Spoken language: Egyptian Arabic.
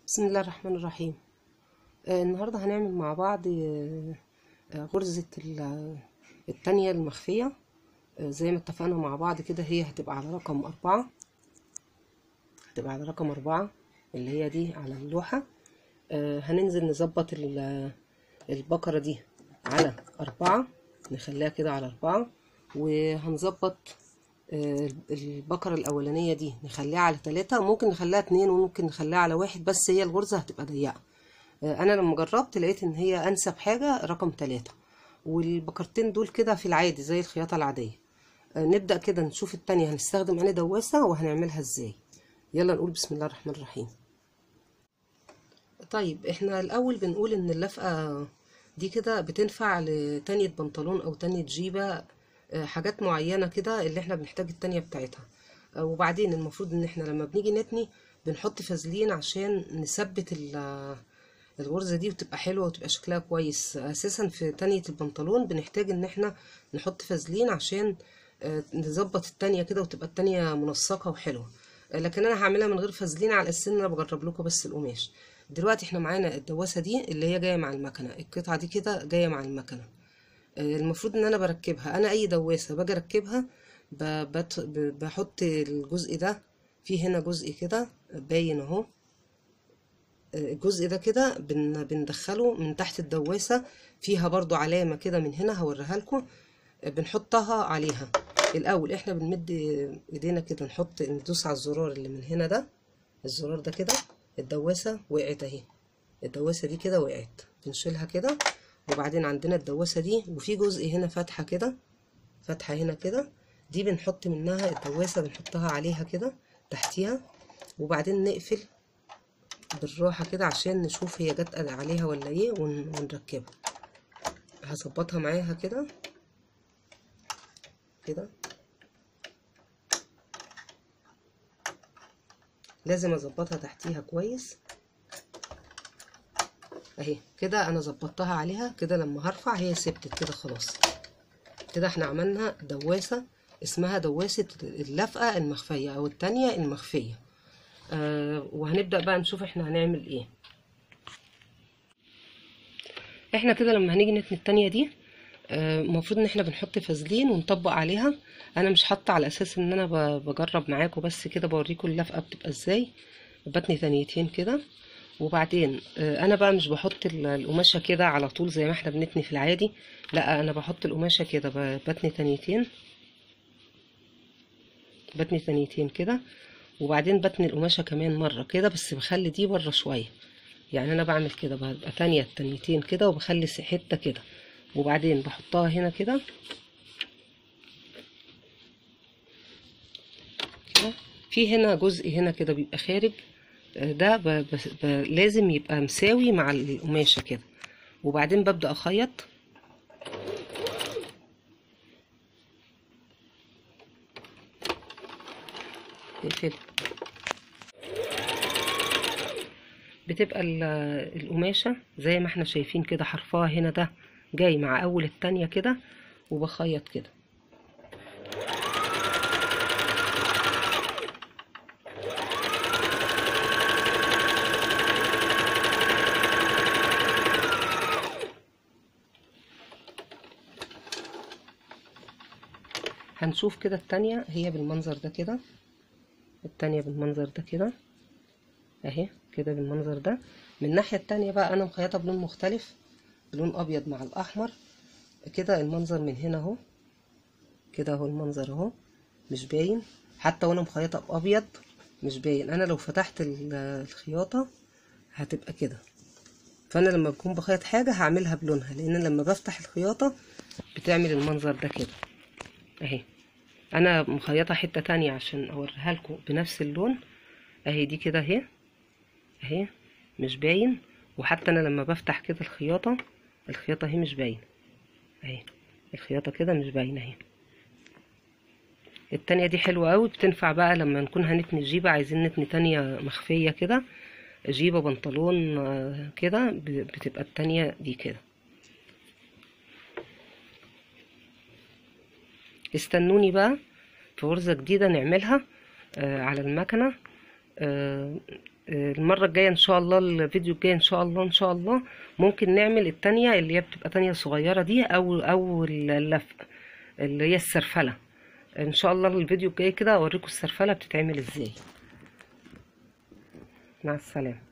بسم الله الرحمن الرحيم آه، النهاردة هنعمل مع بعض آه، آه، غرزة ال- التانية المخفية آه، زي ما اتفقنا مع بعض كده هي هتبقى على رقم أربعة هتبقى على رقم أربعة اللي هي دي على اللوحة آه، هننزل نظبط ال- البقرة دي على أربعة نخليها كده على أربعة وهنظبط آه، البقرة الأولانية دي نخليها على تلاتة ممكن نخليها اتنين وممكن نخليها على واحد بس هي الغرزة هتبقى ضيقة آه، أنا لما جربت لقيت إن هي أنسب حاجة رقم تلاتة والبقرتين دول كده في العادي زي الخياطة العادية آه، نبدأ كده نشوف التانية هنستخدم أنهي دواسة وهنعملها إزاي يلا نقول بسم الله الرحمن الرحيم طيب احنا الأول بنقول إن اللفقة دي كده بتنفع لتانية بنطلون أو تانية جيبة آه، حاجات معينة كده اللي احنا بنحتاج التانية بتاعتها آه، وبعدين المفروض ان احنا لما بنيجي نتني بنحط فازلين عشان نثبت ال- الغرزة دي وتبقى حلوة وتبقى شكلها كويس اساسا في تانية البنطلون بنحتاج ان احنا نحط فازلين عشان آه، نظبط التانية كده وتبقى التانية منسقة وحلوة آه، لكن انا هعملها من غير فازلين على اساس ان انا بجرب لكم بس القماش دلوقتي احنا معانا الدواسة دي اللي هي جاية مع المكنة القطعة دي كده جاية مع المكنة آه، المفروض ان انا بركبها انا اي دواسة باجي اركبها ب- بت- ب- بحط الجزء ده في هنا جزء كده باين اهو آه، الجزء ده كده بن بندخله من تحت الدواسة فيها برضو علامة كده من هنا هوريها لكم بنحطها عليها الاول احنا بنمد ايدينا كده نحط ندوس على الزرار اللي من هنا ده الزرار ده كده الدواسة وقعت اهي الدواسة دي كده وقعت بنشيلها كده وبعدين عندنا الدواسة دي وفي جزء هنا فتحة كده فتحة هنا كده دي بنحط منها الدواسة بنحطها عليها كده تحتيها وبعدين نقفل بالراحة كده عشان نشوف هي جت عليها ولا ايه ون- ونركبها هظبطها معاها كده كده لازم اظبطها تحتيها كويس اهي كده انا ظبطتها عليها كده لما هرفع هي ثبتت كده خلاص كده احنا عملنا دواسة اسمها دواسة اللفقة المخفية او التانية المخفية آه وهنبدأ بقى نشوف احنا هنعمل ايه احنا كده لما هنيجي نتني التانية دي آه، المفروض ان احنا بنحط فازلين ونطبق عليها انا مش حاطه على اساس ان انا ب- بجرب معاكم بس كده بوريكم اللفقه بتبقى ازاي بتني ثانيتين كده وبعدين آه، انا بقى مش بحط ال- القماشه كده على طول زي ما احنا بنتني في العادي لا انا بحط القماشه كده ب- بتني ثانيتين بتني ثانيتين كده وبعدين بتني القماشه كمان مره كده بس بخلي دي بره شويه يعني انا بعمل كده ببقى تانية التانيتين كده وبخلي س- حته كده وبعدين بحطها هنا كده كده في هنا جزء هنا كده بيبقى خارج آه، ده ب... ب... ب... لازم يبقى مساوي مع القماشة كده وبعدين ببدأ أخيط نقفل بتبقى ال- القماشة زي ما احنا شايفين كده حرفها هنا ده جاي مع أول التانية كده وبخيط كده هنشوف كده التانية هي بالمنظر ده كده التانية بالمنظر ده كده اهي كده بالمنظر ده من الناحية التانية بقى انا مخيطة بلون مختلف لون ابيض مع الاحمر كده المنظر من هنا اهو كده اهو المنظر اهو مش باين حتى وانا مخيطة بابيض مش باين انا لو فتحت ال- الخياطة هتبقى كده فانا لما بكون بخيط حاجة هعملها بلونها لان لما بفتح الخياطة بتعمل المنظر ده كده اهي انا مخيطة حتة تانية عشان اوريها لكم بنفس اللون اهي دي كده اهي اهي مش باين وحتى انا لما بفتح كده الخياطة الخياطة اهي مش باين اهي الخياطة كده مش باينة اهي التانية دي حلوة قوي بتنفع بقى لما نكون هنتني جيبة عايزين نتني تانية مخفية كده جيبة بنطلون آه، كده ب- بتبقى التانية دي كده استنوني بقى في غرزة جديدة نعملها آه، على المكنة آه، آه، المرة الجاية ان شاء الله الفيديو الجاي ان شاء الله ان شاء الله ممكن نعمل التانية اللي هي بتبقى تانية صغيرة دي او او اللفق اللي هي السرفلة ان شاء الله الفيديو الجاي كده اوريكم السرفلة بتتعمل ازاي مع السلامة